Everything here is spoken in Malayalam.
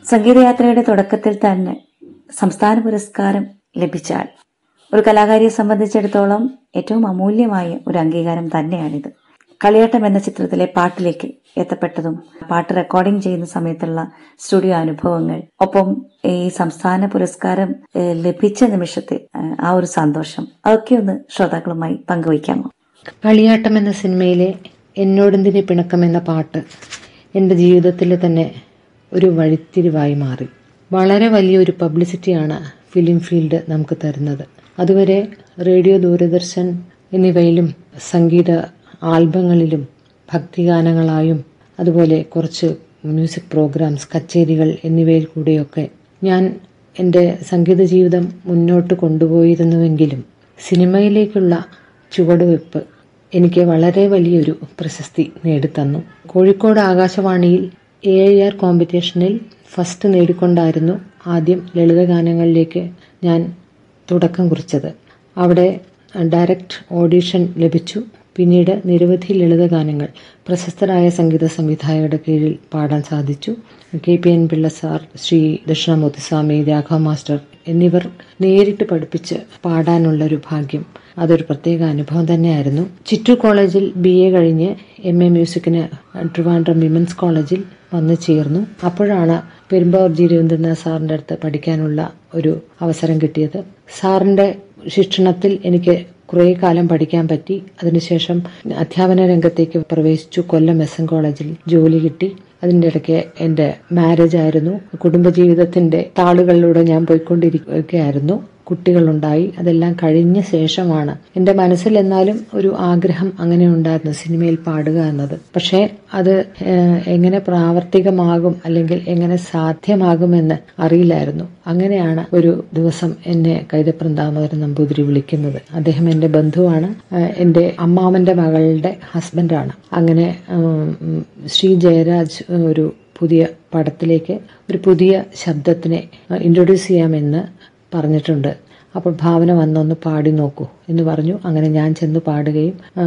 സംഗീതയാത്രയുടെ തുടക്കത്തിൽ തന്നെ സംസ്ഥാന പുരസ്കാരം ലഭിച്ചാൽ ഒരു കലാകാരിയെ സംബന്ധിച്ചിടത്തോളം ഏറ്റവും അമൂല്യമായ ഒരു അംഗീകാരം തന്നെയാണിത് കളിയാട്ടം എന്ന ചിത്രത്തിലെ പാട്ടിലേക്ക് എത്തപ്പെട്ടതും പാട്ട് റെക്കോർഡിംഗ് ചെയ്യുന്ന സമയത്തുള്ള സ്റ്റുഡിയോ അനുഭവങ്ങൾ ഒപ്പം ഈ സംസ്ഥാന പുരസ്കാരം ഏഹ്, ലഭിച്ച നിമിഷത്തെ ഏഹ്, ആ ഒരു സന്തോഷം അതൊക്കെ ഒന്ന് ശ്രോതാക്കളുമായി പങ്കുവയ്ക്കാമോ കളിയാട്ടം എന്ന സിനിമയിലെ എന്നോടെന്തിനെ പിണക്കം എന്ന പാട്ട് എൻ്റെ ജീവിതത്തിൽ തന്നെ ഒരു വഴിത്തിരിവായി മാറി വളരെ വലിയൊരു പബ്ലിസിറ്റിയാണ് ഫിലിം ഫീൽഡ് നമുക്ക് തരുന്നത് അതുവരെ റേഡിയോ ദൂരദർശൻ എന്നിവയിലും സംഗീത ആൽബങ്ങളിലും ഭക്തിഗാനങ്ങളായും അതുപോലെ കുറച്ച് മ്യൂസിക് പ്രോഗ്രാംസ് കച്ചേരികൾ എന്നിവയിൽ കൂടെയൊക്കെ ഞാൻ എൻ്റെ സംഗീത ജീവിതം മുന്നോട്ട് കൊണ്ടുപോയിരുന്നുവെങ്കിലും സിനിമയിലേക്കുള്ള ചുവടുവെപ്പ് എനിക്ക് വളരെ വലിയൊരു പ്രശസ്തി നേടിത്തന്നു കോഴിക്കോട് ആകാശവാണിയിൽ എ ഐ ആർ കോമ്പറ്റീഷനിൽ ഫസ്റ്റ് നേടിക്കൊണ്ടായിരുന്നു ആദ്യം ലളിതഗാനങ്ങളിലേക്ക് ഞാൻ തുടക്കം കുറിച്ചത് അവിടെ ഡയറക്റ്റ് ഓഡിഷൻ ലഭിച്ചു പിന്നീട് നിരവധി ലളിതഗാനങ്ങൾ പ്രശസ്തരായ സംഗീത സംവിധായകരുടെ കീഴിൽ പാടാൻ സാധിച്ചു K P N Pillai sir Shri Dakshinamoorthy Swami Raghava master എന്നിവർ നേരിട്ട് പഠിപ്പിച്ച് പാടാനുള്ള ഒരു ഭാഗ്യം അതൊരു പ്രത്യേക അനുഭവം തന്നെയായിരുന്നു ചിറ്റൂർ കോളേജിൽ ബി എ കഴിഞ്ഞ് എം എ മ്യൂസിക്കിന് ട്രിവാൻഡ്രം വിമൻസ് കോളേജിൽ വന്നു ചേർന്നു അപ്പോഴാണ് പെരുമ്പാവൂർ ജി രവീന്ദ്രനാഥ് സാറിൻ്റെ അടുത്ത് പഠിക്കാനുള്ള ഒരു അവസരം കിട്ടിയത് സാറിൻ്റെ ശിക്ഷണത്തിൽ എനിക്ക് കുറേ കാലം പഠിക്കാൻ പറ്റി അതിനുശേഷം അധ്യാപന രംഗത്തേക്ക് പ്രവേശിച്ചു കൊല്ലം എസ് എൻ കോളേജിൽ ജോലി കിട്ടി അതിൻ്റെ ഇടയ്ക്ക് എൻ്റെ മാരേജ് ആയിരുന്നു കുടുംബജീവിതത്തിൻ്റെ താളുകളിലൂടെ ഞാൻ പോയിക്കൊണ്ടിരിക്കുകയായിരുന്നു കുട്ടികളുണ്ടായി അതെല്ലാം കഴിഞ്ഞ ശേഷമാണ് എൻ്റെ മനസ്സിൽ എന്നാലും ഒരു ആഗ്രഹം അങ്ങനെ ഉണ്ടായിരുന്നു സിനിമയിൽ പാടുക എന്നത് പക്ഷേ അത് ഏഹ്, എങ്ങനെ പ്രാവർത്തികമാകും അല്ലെങ്കിൽ എങ്ങനെ സാധ്യമാകുമെന്ന് അറിയില്ലായിരുന്നു അങ്ങനെയാണ് ഒരു ദിവസം എന്നെ കൈതപ്രം ദാമോദരൻ നമ്പൂതിരി വിളിക്കുന്നത് അദ്ദേഹം എൻ്റെ ബന്ധുവാണ് ഏഹ്, എൻ്റെ അമ്മാവൻ്റെ മകളുടെ ഹസ്ബൻഡാണ് അങ്ങനെ ഉം, ശ്രീ ജയരാജ് ഒരു പുതിയ പടത്തിലേക്ക് ഒരു പുതിയ ശബ്ദത്തിനെ ഇൻട്രൊഡ്യൂസ് ചെയ്യാമെന്ന് പറഞ്ഞിട്ടുണ്ട് അപ്പോൾ ഭാവന വന്നൊന്ന് പാടി നോക്കൂ എന്ന് പറഞ്ഞു അങ്ങനെ ഞാൻ ചെന്ന് പാടുകയും ആ,